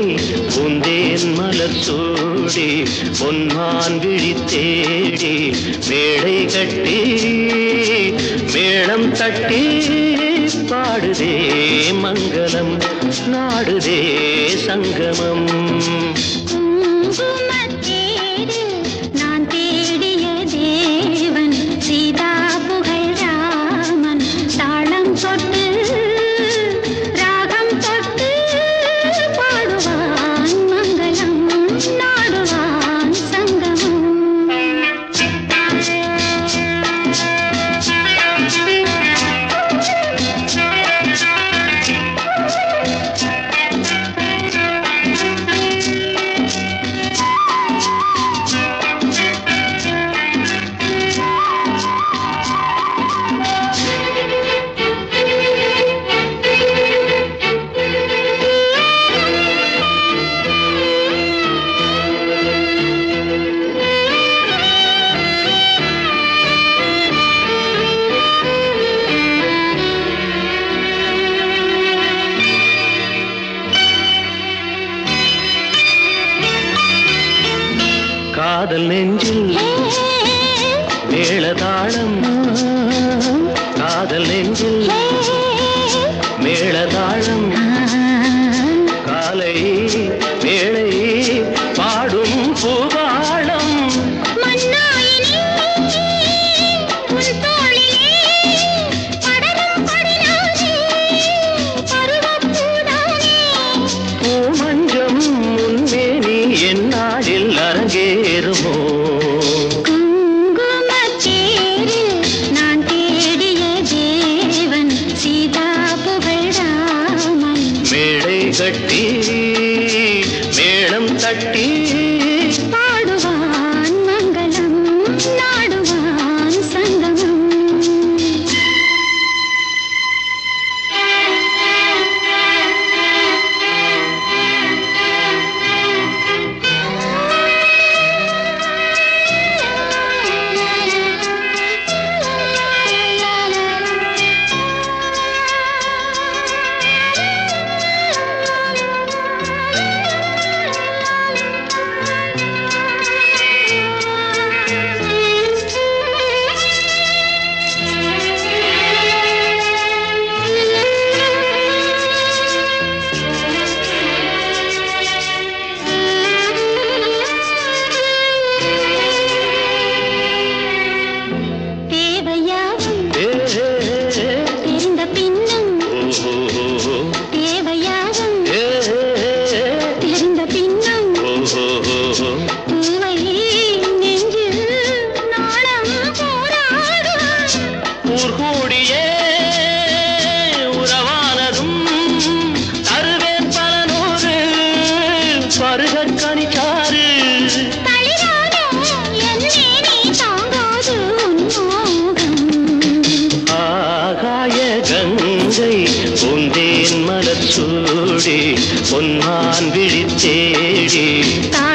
பூந்தேன் மலர் சூடி பொன்மான் விழி தேடி மேடை கட்டி மேளம் தட்டி பாடுதே மங்களம் நாடுதே சங்கமம் குங்குமத்தேரு நான் தேடிய தேவன் சீதா புகழ் ராமன் தாளம் தொட்டு ராகம் தொட்டு பாடுவான் மங்களம் நாடுவான் காதல் நெஞ்சில் மேளதாளம் காதல் நெஞ்சில் மேளதாளம் காலை வேளை பாடும் பூபாளம் மன்னாயினி உன் தோளிலே படரும் கொடியானே பருவப்பூதானே பூமஞ்சம் முன்மேனி என்னாளில் அரங்கேறுமோ குங்குமத்தேரு நான் தேடிய தேவன் சீதா புகழ் ராமன் மேடை கட்டி மேளம் தட்டி பாடுவான் மங்களம் நாடுவான் சங்கமம் தேவையாவும் ஏ, ஏ, ஏ, தெரிந்த பின்னும் ஓ, ஓ, ஓ, தேவையாவும் ஏ, ஏ, ஏ, தெரிந்த பின்னும் ஓ, ஓ, ஓ, ஓ. பூவை நெஞ்சில் நாளம் போராடும் ஊர்கூடியே உறவானதும் தருவேன் பல நூறு பருகற் கனிச்சாறு தளிரானோ என்னே நீ தாங்காது உன்மோகம் ஆகாய கங்கை பொந்தேன் மலர் சூடி பொன்மான் விழி தேடி தாய்